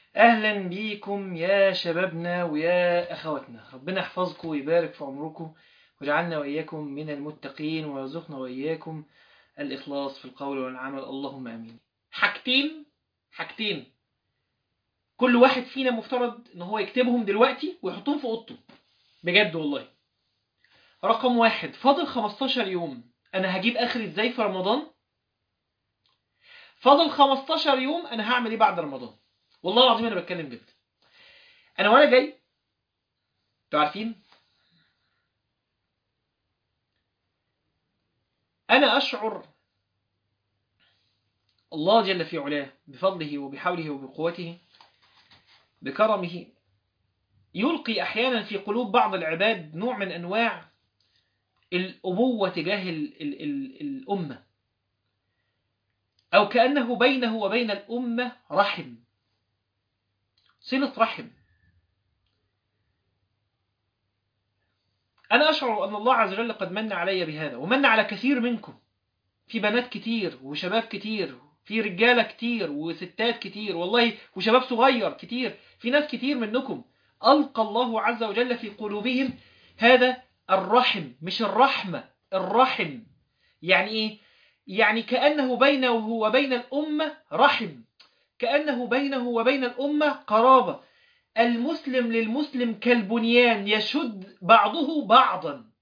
أهلا بيكم يا شبابنا ويا أخواتنا ربنا يحفظكم ويبارك في عمركم ويجعلنا وإياكم من المتقين ويرزقنا وإياكم الإخلاص في القول والعمل اللهم آمين حاجتين حاجتين كل واحد فينا مفترض ان هو يكتبهم دلوقتي ويحطهم في اوضته بجد والله رقم واحد فاضل 15 يوم انا هجيب اخري ازاي في رمضان فاضل 15 يوم انا هعمل ايه بعد رمضان والله العظيم انا بتكلم جد انا وانا جاي انتوا عارفين انا اشعر الله جل في علاه بفضله وبحوله وبقوته بكرمه يلقي احيانا في قلوب بعض العباد نوع من انواع الابوه تجاه ال ال ال الامه او كانه بينه وبين الامه رحم صله رحم انا اشعر ان الله عز وجل قد من علي بهذا ومن على كثير منكم في بنات كتير وشباب كتير في رجاله كتير وستات كتير والله وشباب صغير كتير في ناس كتير منكم ألقى الله عز وجل في قلوبهم هذا الرحم مش الرحمة الرحم يعني إيه؟ يعني كأنه بينه وبين الأمة رحم كأنه بينه وبين الأمة قرابة المسلم للمسلم كالبنيان يشد بعضه بعضا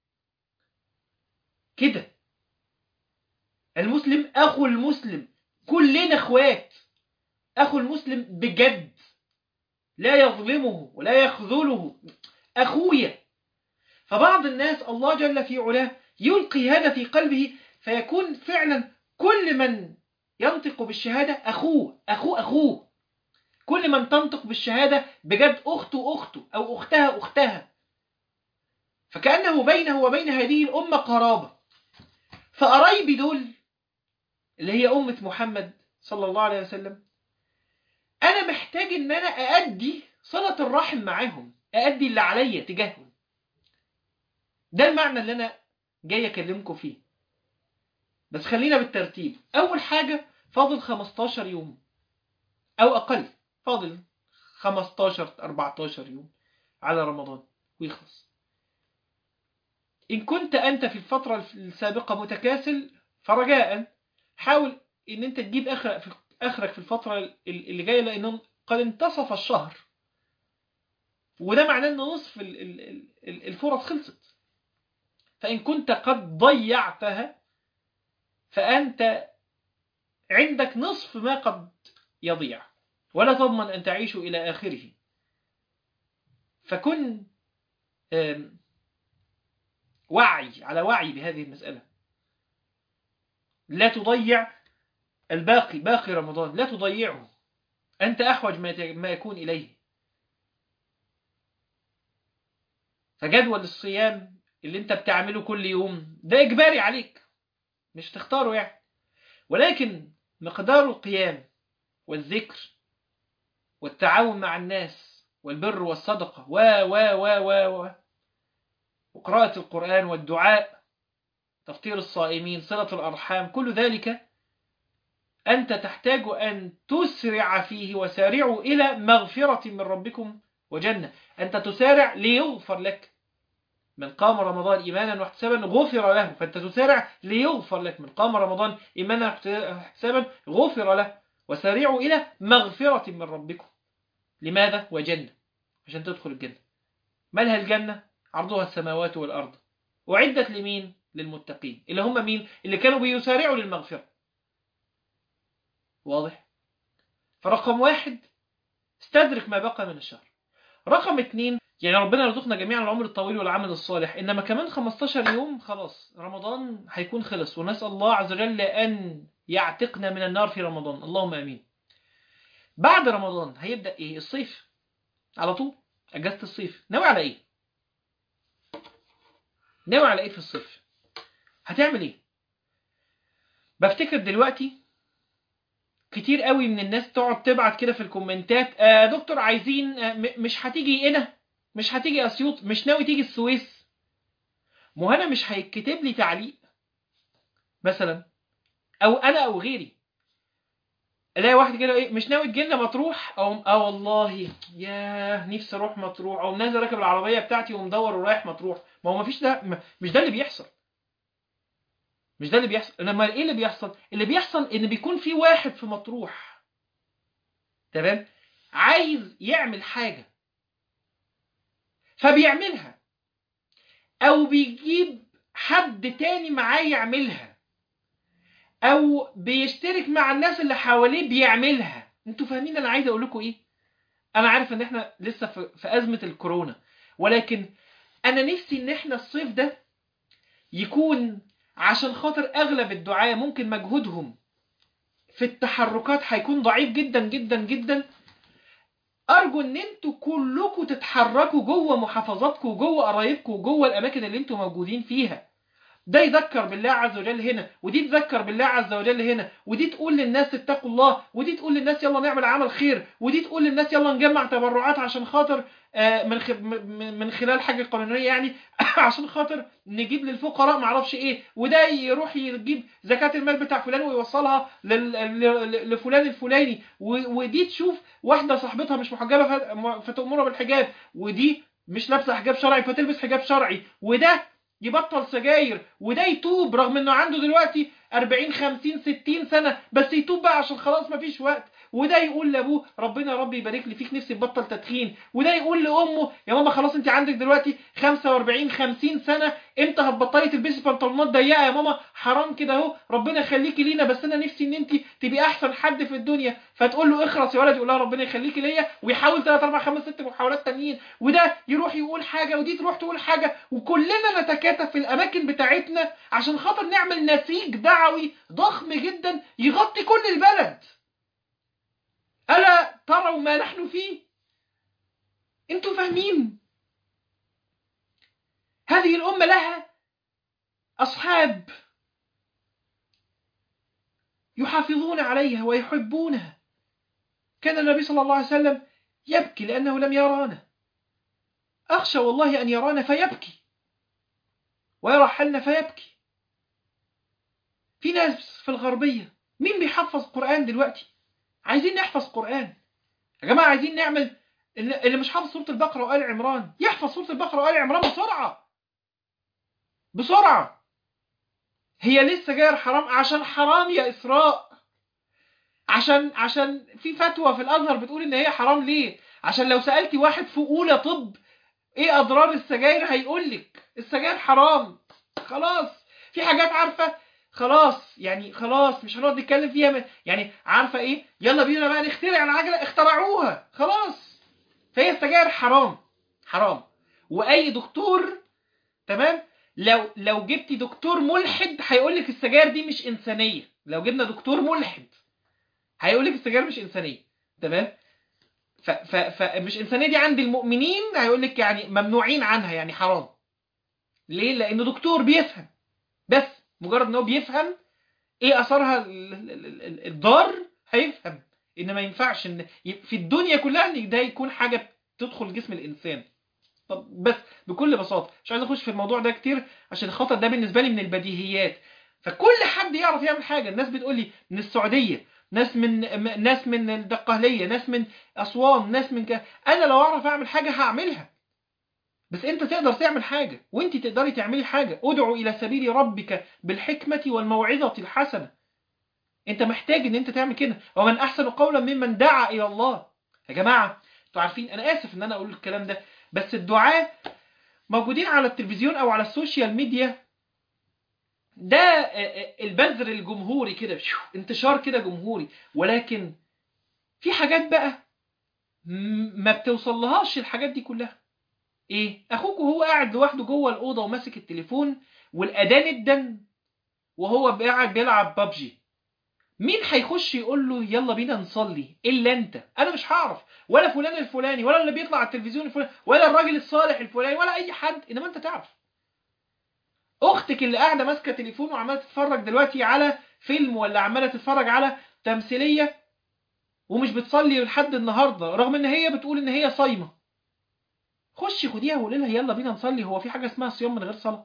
كده المسلم أخو المسلم كلنا اخوات أخو المسلم بجد لا يظلمه ولا يخذله أخويا فبعض الناس الله جل في علاه يلقي هذا في قلبه فيكون فعلا كل من ينطق بالشهادة أخوه أخوه أخوه كل من تنطق بالشهادة بجد أخته أخته أو أختها أختها فكأنه بينه وبين هذه الأمة قرابة فقرايبي دول اللي هي أمة محمد صلى الله عليه وسلم انا محتاج ان انا اادي صلة الرحم معاهم اادي اللي عليا تجاههم ده المعنى اللي انا جاي اكلمكم فيه بس خلينا بالترتيب اول حاجة فاضل 15 يوم او اقل فاضل 15 14 يوم على رمضان ويخلص ان كنت انت في الفترة السابقة متكاسل فرجاء حاول ان انت تجيب اخر في اخرك في الفترة اللي جاية لان قد انتصف الشهر وده معناه ان نصف الفرص خلصت فان كنت قد ضيعتها فانت عندك نصف ما قد يضيع ولا تضمن ان تعيش الى اخره فكن وعي على وعي بهذه المسألة لا تضيع الباقي باقي رمضان لا تضيعه أنت أحوج ما يكون إليه فجدول الصيام اللي أنت بتعمله كل يوم ده إجباري عليك مش تختاره يعني ولكن مقدار القيام والذكر والتعاون مع الناس والبر والصدقة و و و و و وقراءة القرآن والدعاء تفطير الصائمين صلة الأرحام كل ذلك أنت تحتاج أن تسرع فيه وسارعوا إلى مغفرة من ربكم وجنة أنت تسارع ليغفر لك من قام رمضان إيمانا واحتسابا غفر له فأنت تسارع ليغفر لك من قام رمضان إيمانا واحتسابا غفر له وسارعوا إلى مغفرة من ربكم لماذا؟ وجنة عشان تدخل الجنة مالها الجنة؟ عرضها السماوات والأرض وعدت لمين؟ للمتقين اللي هم مين؟ اللي كانوا بيسارعوا للمغفرة واضح فرقم واحد استدرك ما بقى من الشهر رقم اتنين يعني ربنا يرزقنا جميعا العمر الطويل والعمل الصالح انما كمان 15 يوم خلاص رمضان هيكون خلص ونسأل الله عز وجل ان يعتقنا من النار في رمضان اللهم امين بعد رمضان هيبدأ ايه الصيف على طول اجازة الصيف ناوي على ايه ناوي على ايه في الصيف هتعمل ايه بفتكر دلوقتي كتير قوي من الناس تقعد تبعت كده في الكومنتات آه دكتور عايزين آه مش هتيجي هنا مش هتيجي اسيوط مش ناوي تيجي السويس مو انا مش هيتكتب لي تعليق مثلا او انا او غيري الاقي واحد كده ايه مش ناوي تجي لنا مطروح او اه والله ياه نفسي اروح مطروح او نازل راكب العربيه بتاعتي ومدور ورايح مطروح ما هو ما فيش ده ما- مش ده اللي بيحصل مش ده اللي بيحصل انما ايه اللي بيحصل اللي بيحصل ان بيكون في واحد في مطروح تمام عايز يعمل حاجه فبيعملها او بيجيب حد تاني معاه يعملها او بيشترك مع الناس اللي حواليه بيعملها انتوا فاهمين انا عايز اقول لكم ايه انا عارف ان احنا لسه في, في ازمه الكورونا ولكن انا نفسي ان احنا الصيف ده يكون عشان خاطر اغلب الدعاة ممكن مجهودهم في التحركات هيكون ضعيف جدا جدا جدا ارجو ان انتوا كلكم تتحركوا جوه محافظاتكم وجوه قرايبكم وجوه الاماكن اللي انتوا موجودين فيها ده يذكر بالله عز وجل هنا ودي تذكر بالله عز وجل هنا ودي تقول للناس اتقوا الله ودي تقول للناس يلا نعمل عمل خير ودي تقول للناس يلا نجمع تبرعات عشان خاطر آه، من خ- من من خلال حاجه قانونيه يعني عشان خاطر نجيب للفقراء معرفش ايه وده يروح يجيب زكاه المال بتاع فلان ويوصلها لل- ل- لفلان الفلاني و- ودي تشوف واحده صاحبتها مش محجبه ف- فتأمرها بالحجاب ودي مش لابسه حجاب شرعي فتلبس حجاب شرعي وده يبطل سجاير وده يتوب رغم انه عنده دلوقتي 40 50 60 سنه بس يتوب بقى عشان خلاص مفيش وقت وده يقول لابوه ربنا يا رب يبارك لي فيك نفسي تبطل تدخين وده يقول لامه يا ماما خلاص انت عندك دلوقتي 45 50 سنه امتى هتبطلي تلبسي بنطلونات ضيقه يا ماما حرام كده اهو ربنا يخليكي لينا بس انا نفسي ان انت تبقي احسن حد في الدنيا فتقول له اخرس يا ولد يقول لها ربنا يخليكي ليا ويحاول 3 4 5 6 محاولات تانيين وده يروح يقول حاجه ودي تروح تقول حاجه وكلنا نتكاتف في الاماكن بتاعتنا عشان خاطر نعمل نسيج دعوي ضخم جدا يغطي كل البلد الا تروا ما نحن فيه انتوا فاهمين هذه الامه لها اصحاب يحافظون عليها ويحبونها كان النبي صلى الله عليه وسلم يبكي لانه لم يرانا اخشى والله ان يرانا فيبكي ويرحلنا فيبكي في ناس في الغربيه مين بيحفظ قران دلوقتي عايزين نحفظ قرآن يا جماعة عايزين نعمل اللي مش حافظ سورة البقرة وآل عمران يحفظ سورة البقرة وآل عمران بسرعة بسرعة هي لسه جاية حرام عشان حرام يا إسراء عشان عشان في فتوى في الأزهر بتقول إن هي حرام ليه عشان لو سألتي واحد في أولى طب إيه أضرار السجاير هيقولك السجاير حرام خلاص في حاجات عارفة خلاص يعني خلاص مش هنقعد نتكلم فيها من يعني عارفه ايه يلا بينا بقى نخترع العجله اخترعوها خلاص فهي السجاير حرام حرام واي دكتور تمام لو لو جبتي دكتور ملحد هيقول لك السجاير دي مش انسانيه لو جبنا دكتور ملحد هيقول لك السجاير مش انسانيه تمام ف ف فمش انسانيه دي عند المؤمنين هيقول لك يعني ممنوعين عنها يعني حرام ليه لانه دكتور بيفهم بس مجرد ان هو بيفهم ايه اثرها الضار هيفهم ان ما ينفعش ان في الدنيا كلها ان ده يكون حاجه تدخل جسم الانسان طب بس بكل بساطه مش عايز اخش في الموضوع ده كتير عشان خاطر ده بالنسبه لي من البديهيات فكل حد يعرف يعمل حاجه الناس بتقول لي من السعوديه ناس من ناس من الدقهليه ناس من اسوان ناس من ك... انا لو اعرف اعمل حاجه هعملها بس انت تقدر تعمل حاجة وانت تقدري تعملي حاجة ادعو الى سبيل ربك بالحكمة والموعظة الحسنة انت محتاج ان انت تعمل كده ومن احسن قولا ممن دعا الى الله يا جماعة انتوا عارفين انا اسف ان انا اقول الكلام ده بس الدعاء موجودين على التلفزيون او على السوشيال ميديا ده البذر الجمهوري كده انتشار كده جمهوري ولكن في حاجات بقى ما بتوصلهاش الحاجات دي كلها ايه اخوك وهو قاعد لوحده جوه الاوضه وماسك التليفون والاذان ادن وهو قاعد بيلعب ببجي مين هيخش يقول له يلا بينا نصلي الا انت انا مش هعرف ولا فلان الفلاني ولا اللي بيطلع على التلفزيون الفلاني ولا الراجل الصالح الفلاني ولا اي حد انما انت تعرف اختك اللي قاعده ماسكه تليفون وعماله تتفرج دلوقتي على فيلم ولا عماله تتفرج على تمثيليه ومش بتصلي لحد النهارده رغم ان هي بتقول ان هي صايمه خشي خديها وقولي لها يلا بينا نصلي هو في حاجه اسمها صيام من غير صلاه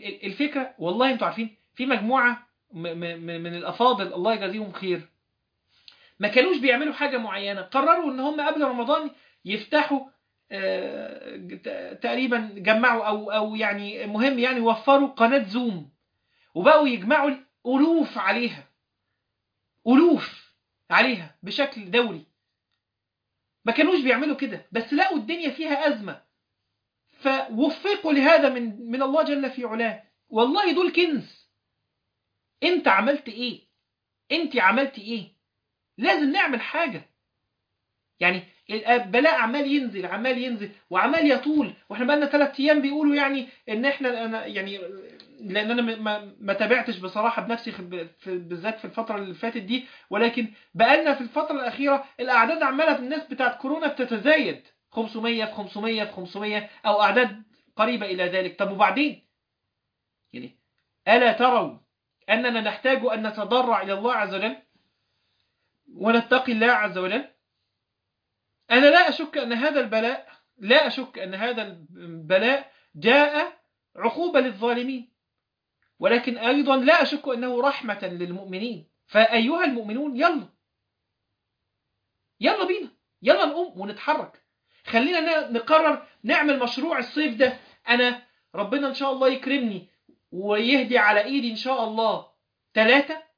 فالفكره والله انتوا عارفين في مجموعه من الافاضل الله يجازيهم خير ما كانوش بيعملوا حاجة معينة قرروا ان هم قبل رمضان يفتحوا آه، ت- تقريبا جمعوا او او يعني مهم يعني وفروا قناة زوم وبقوا يجمعوا الالوف عليها الوف عليها بشكل دوري ما كانوش بيعملوا كده بس لقوا الدنيا فيها ازمه فوفقوا لهذا من من الله جل في علاه والله دول كنز انت عملت ايه انت عملت ايه لازم نعمل حاجه يعني البلاء عمال ينزل عمال ينزل وعمال يطول واحنا بقالنا ثلاث ايام بيقولوا يعني ان احنا انا يعني لان انا ما- ما, ما تابعتش بصراحه بنفسي في- في- بالذات في الفتره اللي فاتت دي ولكن بقالنا في الفتره الاخيره الاعداد عماله في الناس بتاعت كورونا بتتزايد 500 في 500 في 500 او اعداد قريبه الى ذلك طب وبعدين يعني الا تروا اننا نحتاج ان نتضرع الى الله عز وجل ونتقي الله عز وجل أنا لا أشك أن هذا البلاء لا أشك أن هذا البلاء جاء عقوبة للظالمين ولكن أيضا لا أشك أنه رحمة للمؤمنين فأيها المؤمنون يلا يلا بينا يلا نقوم ونتحرك خلينا ن- نقرر نعمل مشروع الصيف ده أنا ربنا إن شاء الله يكرمني ويهدي على إيدي إن شاء الله ثلاثة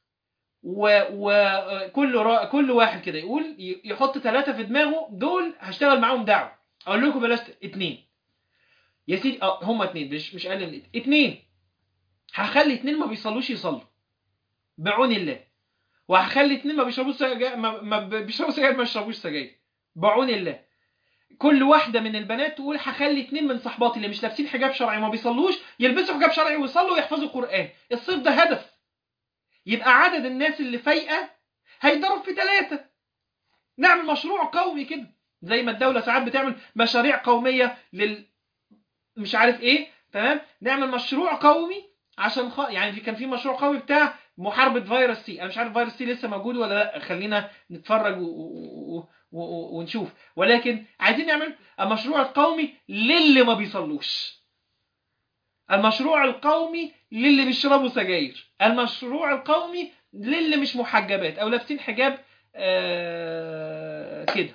وكل را... كل واحد كده يقول ي- يحط ثلاثة في دماغه دول هشتغل معاهم دعوة اقول لكم بلاش اتنين يا سيدي اه هم اتنين مش مش اقل من اتنين هخلي اتنين ما بيصلوش يصلوا بعون الله وهخلي اتنين ما بيشربوش سجاير ما, ما بيشربوا سجاير ما يشربوش سجاير بعون الله كل واحدة من البنات تقول هخلي اتنين من صحباتي اللي مش لابسين حجاب شرعي وما بيصلوش يلبسوا حجاب شرعي ويصلوا ويحفظوا قرآن الصيف ده هدف يبقى عدد الناس اللي فايقة هيضرب في ثلاثة نعمل مشروع قومي كده زي ما الدولة ساعات بتعمل مشاريع قومية لل مش عارف ايه تمام نعمل مشروع قومي عشان خ... يعني في كان في مشروع قومي بتاع محاربة فيروس سي انا مش عارف فيروس سي لسه موجود ولا لا خلينا نتفرج و... و... و... و... ونشوف ولكن عايزين نعمل المشروع القومي للي ما بيصلوش المشروع القومي للي بيشربوا سجاير المشروع القومي للي مش محجبات او لابسين حجاب آه كده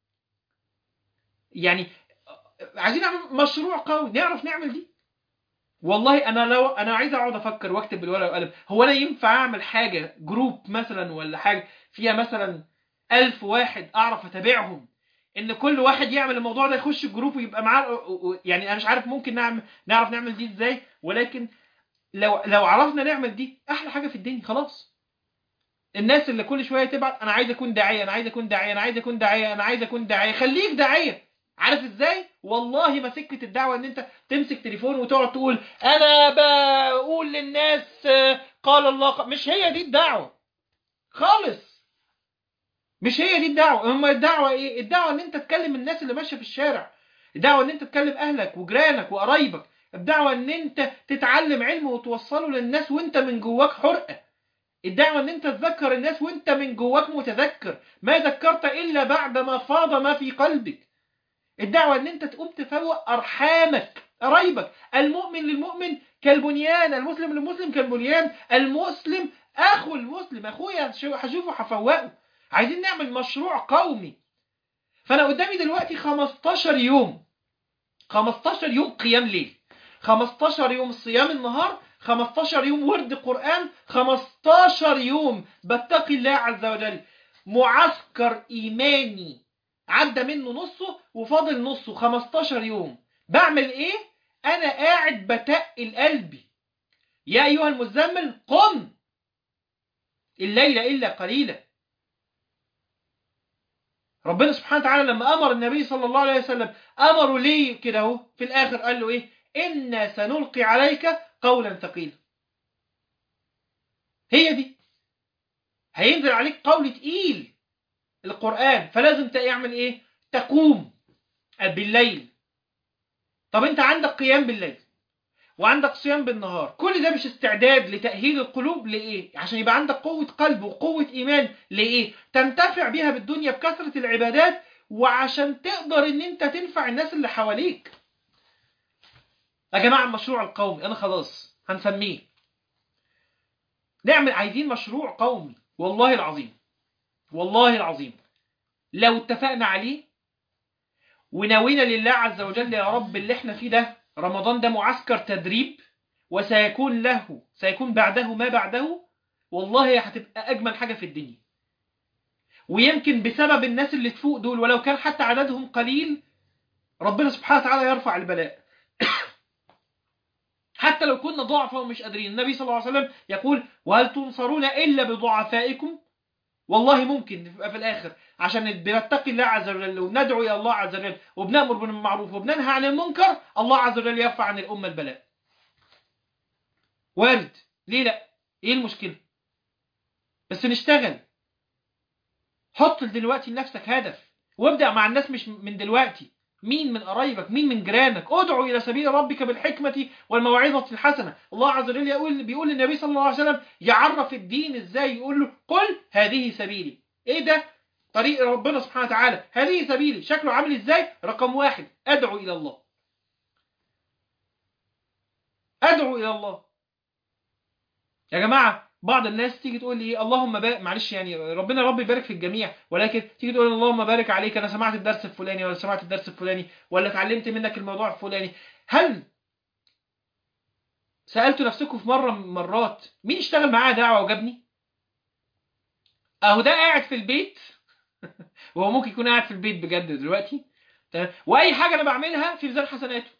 يعني عايزين نعمل مشروع قومي نعرف نعمل دي والله انا لو انا عايز اقعد افكر واكتب بالورقه والقلم هو انا ينفع اعمل حاجه جروب مثلا ولا حاجه فيها مثلا ألف واحد اعرف اتابعهم ان كل واحد يعمل الموضوع ده يخش الجروب ويبقى معاه يعني انا مش عارف ممكن نعمل نعرف نعمل دي ازاي ولكن لو لو عرفنا نعمل دي احلى حاجه في الدنيا خلاص الناس اللي كل شويه تبعت انا عايز اكون داعيه انا عايز اكون داعيه انا عايز اكون داعيه انا عايز اكون داعيه خليك داعيه عارف ازاي والله ما سكه الدعوه ان انت تمسك تليفون وتقعد تقول انا بقول للناس آه، قال الله قال. مش هي دي الدعوه خالص مش هي دي الدعوه اما الدعوه ايه الدعوه ان انت تكلم الناس اللي ماشيه في الشارع الدعوه ان انت تكلم اهلك وجيرانك وقرايبك الدعوه ان انت تتعلم علم وتوصله للناس وانت من جواك حرقه الدعوه ان انت تذكر الناس وانت من جواك متذكر ما ذكرت الا بعد ما فاض ما في قلبك الدعوه ان انت تقوم تفوق ارحامك قرايبك المؤمن للمؤمن كالبنيان المسلم للمسلم كالبنيان المسلم اخو المسلم اخويا شو- هشوفه هفوقه عايزين نعمل مشروع قومي فانا قدامي دلوقتي 15 يوم 15 يوم قيام ليل 15 يوم صيام النهار 15 يوم ورد قرآن 15 يوم بتقي الله عز وجل معسكر إيماني عدى منه نصه وفاضل نصه 15 يوم بعمل ايه انا قاعد بتقل قلبي يا ايها المزمل قم الليل الا قليلا ربنا سبحانه وتعالى لما امر النبي صلى الله عليه وسلم امره ليه كده اهو في الاخر قال له ايه انا سنلقي عليك قولا ثقيلا هي دي هينزل عليك قول تقيل القرآن فلازم تعمل ايه تقوم بالليل طب انت عندك قيام بالليل وعندك صيام بالنهار كل ده مش استعداد لتأهيل القلوب لإيه عشان يبقى عندك قوة قلب وقوة إيمان لإيه تنتفع بيها بالدنيا بكثرة العبادات وعشان تقدر ان انت تنفع الناس اللي حواليك يا جماعة المشروع القومي انا خلاص هنسميه نعمل عايزين مشروع قومي والله العظيم والله العظيم لو اتفقنا عليه ونوينا لله عز وجل يا رب اللي احنا فيه ده رمضان ده معسكر تدريب وسيكون له سيكون بعده ما بعده والله هتبقى اجمل حاجه في الدنيا ويمكن بسبب الناس اللي تفوق دول ولو كان حتى عددهم قليل ربنا سبحانه وتعالى يرفع البلاء حتى لو كنا ضعفاء ومش قادرين النبي صلى الله عليه وسلم يقول وهل تنصرون إلا بضعفائكم والله ممكن نبقى في الآخر عشان بنتقي الله عز وجل وبندعو إلى الله عز وجل وبنأمر بالمعروف وبننهى عن المنكر الله عز وجل يرفع عن الأمة البلاء وارد ليه لا ايه المشكلة بس نشتغل حط دلوقتي لنفسك هدف وابدأ مع الناس مش من دلوقتي مين من قرايبك مين من جيرانك ادعو الى سبيل ربك بالحكمه والموعظه الحسنه الله عز وجل يقول بيقول للنبي صلى الله عليه وسلم يعرف الدين ازاي يقول له قل هذه سبيلي ايه ده طريق ربنا سبحانه وتعالى هذه سبيلي شكله عامل ازاي رقم واحد ادعو الى الله ادعو الى الله يا جماعه بعض الناس تيجي تقول لي اللهم بارك معلش يعني ربنا رب يبارك في الجميع ولكن تيجي تقول اللهم بارك عليك انا سمعت الدرس الفلاني ولا سمعت الدرس الفلاني ولا اتعلمت منك الموضوع الفلاني هل سالتوا نفسكم في مره من مرات مين اشتغل معايا دعوه وجابني اهو ده قاعد في البيت وهو ممكن يكون قاعد في البيت بجد دلوقتي تمام واي حاجه انا بعملها في ميزان حسناته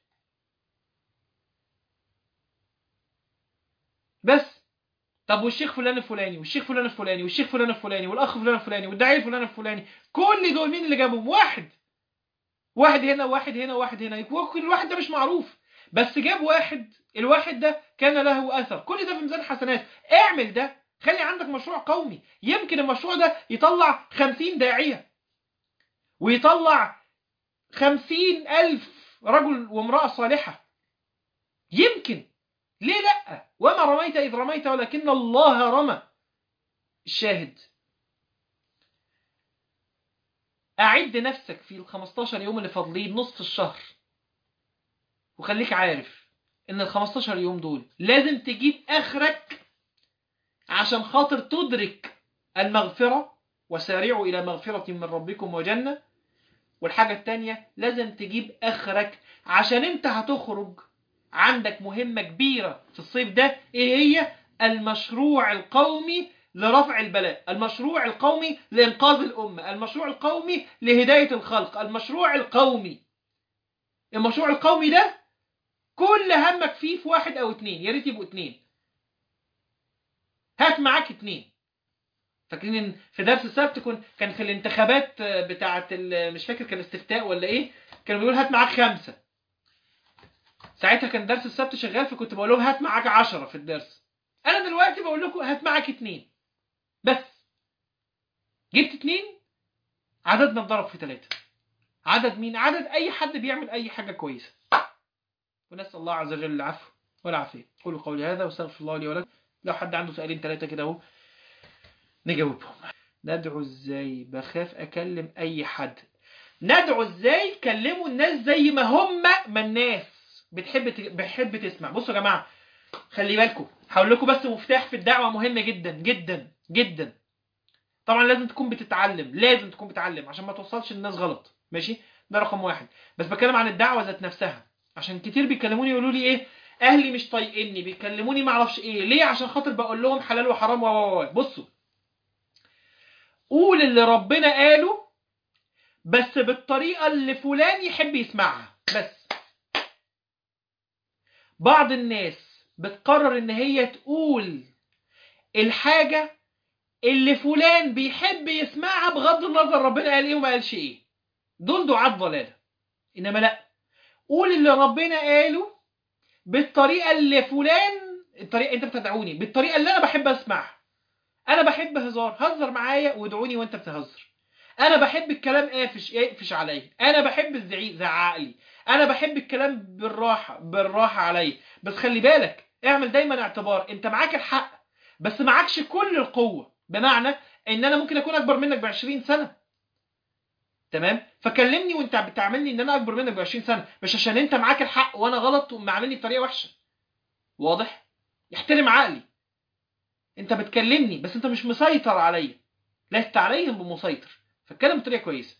بس طب والشيخ فلان الفلاني والشيخ فلان الفلاني والشيخ فلان الفلاني والاخ فلان الفلاني والداعيه فلان الفلاني كل دول مين اللي جابهم واحد واحد هنا وواحد هنا وواحد هنا كل الواحد ده مش معروف بس جاب واحد الواحد ده كان له اثر كل ده في ميزان حسنات اعمل ده خلي عندك مشروع قومي يمكن المشروع ده يطلع خمسين داعية ويطلع خمسين ألف رجل وامرأة صالحة يمكن ليه لأ وما رميت إذ رميت ولكن الله رمى الشاهد أعد نفسك في ال 15 يوم اللي فاضلين نصف الشهر وخليك عارف إن ال 15 يوم دول لازم تجيب آخرك عشان خاطر تدرك المغفرة وسارعوا إلى مغفرة من ربكم وجنة والحاجة التانية لازم تجيب آخرك عشان انت هتخرج عندك مهمة كبيرة في الصيف ده ايه هي المشروع القومي لرفع البلاء المشروع القومي لإنقاذ الأمة المشروع القومي لهداية الخلق المشروع القومي المشروع القومي ده كل همك فيه في واحد أو اتنين يا ريت يبقوا اتنين هات معاك اتنين فاكرين ان في درس السبت كن كان في الانتخابات بتاعه مش فاكر كان استفتاء ولا ايه كانوا بيقول هات معاك خمسه ساعتها كان درس السبت شغال فكنت بقول لهم هات معاك عشرة في الدرس انا دلوقتي بقول لكم هات معاك اتنين بس جبت اتنين عددنا اتضرب في ثلاثة عدد مين عدد اي حد بيعمل اي حاجة كويسة ونسأل الله عز وجل العفو والعافية قولوا قولي هذا واستغفر الله لي ولكم لو حد عنده سؤالين ثلاثة كده اهو نجاوبهم ندعو ازاي بخاف اكلم اي حد ندعو ازاي كلموا الناس زي ما هم ما الناس بتحب ت... بتحب تسمع بصوا يا جماعه خلي بالكم هقول لكم بس مفتاح في الدعوه مهم جدا جدا جدا طبعا لازم تكون بتتعلم لازم تكون بتتعلم عشان ما توصلش الناس غلط ماشي ده رقم واحد بس بتكلم عن الدعوه ذات نفسها عشان كتير بيكلموني يقولوا لي ايه اهلي مش طايقني بيكلموني ما اعرفش ايه ليه عشان خاطر بقول لهم حلال وحرام و بصوا قول اللي ربنا قاله بس بالطريقه اللي فلان يحب يسمعها بس بعض الناس بتقرر ان هي تقول الحاجه اللي فلان بيحب يسمعها بغض النظر ربنا قال ايه وما قالش ايه دول دعاة ضلاله انما لا قول اللي ربنا قاله بالطريقه اللي فلان الطريقه انت بتدعوني بالطريقه اللي انا بحب اسمعها انا بحب هزار هزر معايا وادعوني وانت بتهزر انا بحب الكلام قافش اقفش عليا انا بحب الزعيق زعق لي انا بحب الكلام بالراحه بالراحه عليا بس خلي بالك اعمل دايما اعتبار انت معاك الحق بس معكش كل القوه بمعنى ان انا ممكن اكون اكبر منك ب 20 سنه تمام فكلمني وانت بتعاملني ان انا اكبر منك ب 20 سنه مش عشان انت معاك الحق وانا غلط ومعاملني بطريقه وحشه واضح احترم عقلي انت بتكلمني بس انت مش مسيطر عليا لست عليهم بمسيطر فاتكلم بطريقه كويسه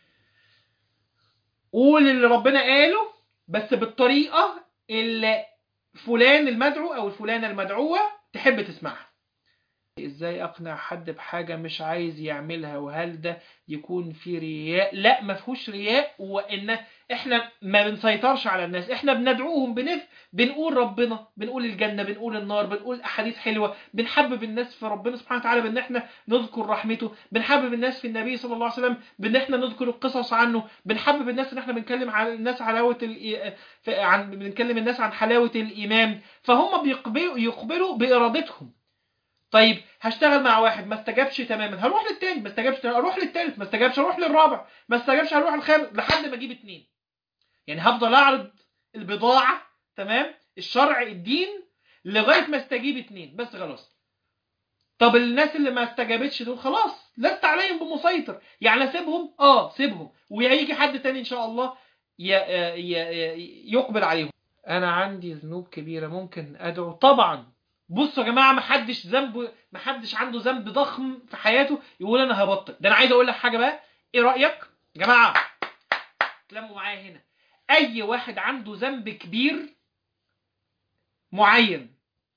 قول اللي ربنا قاله بس بالطريقه اللي فلان المدعو او الفلانه المدعوه تحب تسمعها ازاي اقنع حد بحاجه مش عايز يعملها وهل ده يكون في رياء لا ما فيهوش رياء وان احنا ما بنسيطرش على الناس احنا بندعوهم بنف بنقول ربنا بنقول الجنه بنقول النار بنقول احاديث حلوه بنحبب الناس في ربنا سبحانه وتعالى بان احنا نذكر رحمته بنحبب الناس في النبي صلى الله عليه وسلم بان احنا نذكر القصص عنه بنحبب الناس ان احنا بنتكلم عن الناس حلاوه الإي... ف- عن بنكلم الناس عن حلاوه الايمان فهم بيقبلوا يقبلوا بارادتهم طيب هشتغل مع واحد ما استجابش تماما هروح للتاني ما استجابش اروح للتالت ما استجابش اروح للرابع ما استجابش هروح للخامس لحد ما اجيب اتنين يعني هفضل اعرض البضاعه تمام الشرع الدين لغايه ما استجيب اتنين بس خلاص طب الناس اللي ما استجابتش دول خلاص لست عليهم بمسيطر يعني اسيبهم اه سيبهم ويجي حد تاني ان شاء الله ي... ي... ي... يقبل عليهم انا عندي ذنوب كبيره ممكن ادعو طبعا بصوا يا جماعه ما حدش ذنب ما حدش عنده ذنب ضخم في حياته يقول انا هبطل ده انا عايز اقول لك حاجه بقى ايه رايك يا جماعه تلموا معايا هنا اي واحد عنده ذنب كبير معين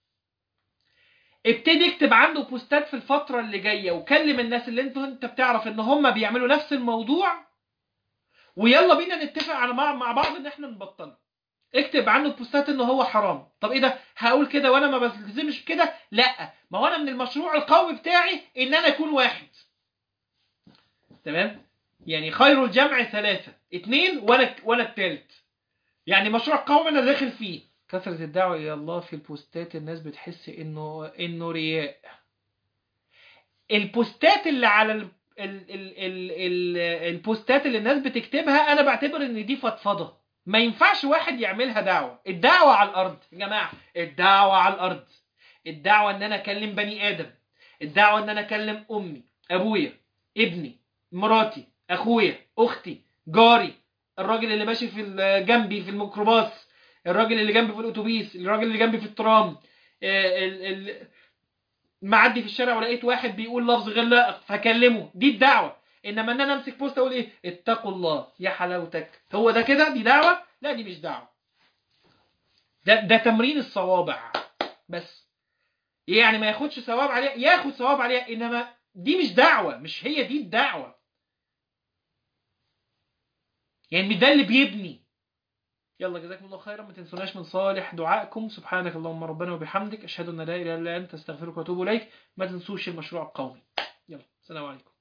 ابتدي اكتب عنده بوستات في الفترة اللي جاية وكلم الناس اللي انت انت بتعرف ان هم بيعملوا نفس الموضوع ويلا بينا نتفق على مع, مع بعض ان احنا نبطل اكتب عنه بوستات ان هو حرام طب ايه ده هقول كده وانا ما بلتزمش كده لا ما هو انا من المشروع القوي بتاعي ان انا اكون واحد تمام يعني خير الجمع ثلاثة اتنين وانا وانا التالت يعني مشروع قومي انا داخل فيه كثرة الدعوة الى الله في البوستات الناس بتحس انه انه رياء البوستات اللي على ال... ال... ال... ال... ال... البوستات اللي الناس بتكتبها انا بعتبر ان دي فضفضة ما ينفعش واحد يعملها دعوة الدعوة على الارض يا جماعة الدعوة على الارض الدعوة ان انا اكلم بني ادم الدعوة ان انا اكلم امي ابويا ابني مراتي اخويا اختي جاري الراجل اللي ماشي في ال- جنبي في الميكروباص الراجل اللي جنبي في الاتوبيس الراجل اللي جنبي في الترام آه، ال- ال- معدي في الشارع ولقيت واحد بيقول لفظ غير لائق فكلمه دي الدعوه انما ان انا امسك بوست اقول ايه اتقوا الله يا حلاوتك هو ده كده دي دعوه لا دي مش دعوه ده ده تمرين الصوابع بس يعني ما ياخدش ثواب عليها ياخد ثواب عليها انما دي مش دعوه مش هي دي الدعوه يعني مش ده اللي بيبني يلا جزاكم الله خيرا ما تنسوناش من صالح دعائكم سبحانك اللهم ربنا وبحمدك اشهد ان لا اله الا انت استغفرك واتوب اليك ما تنسوش المشروع القومي يلا السلام عليكم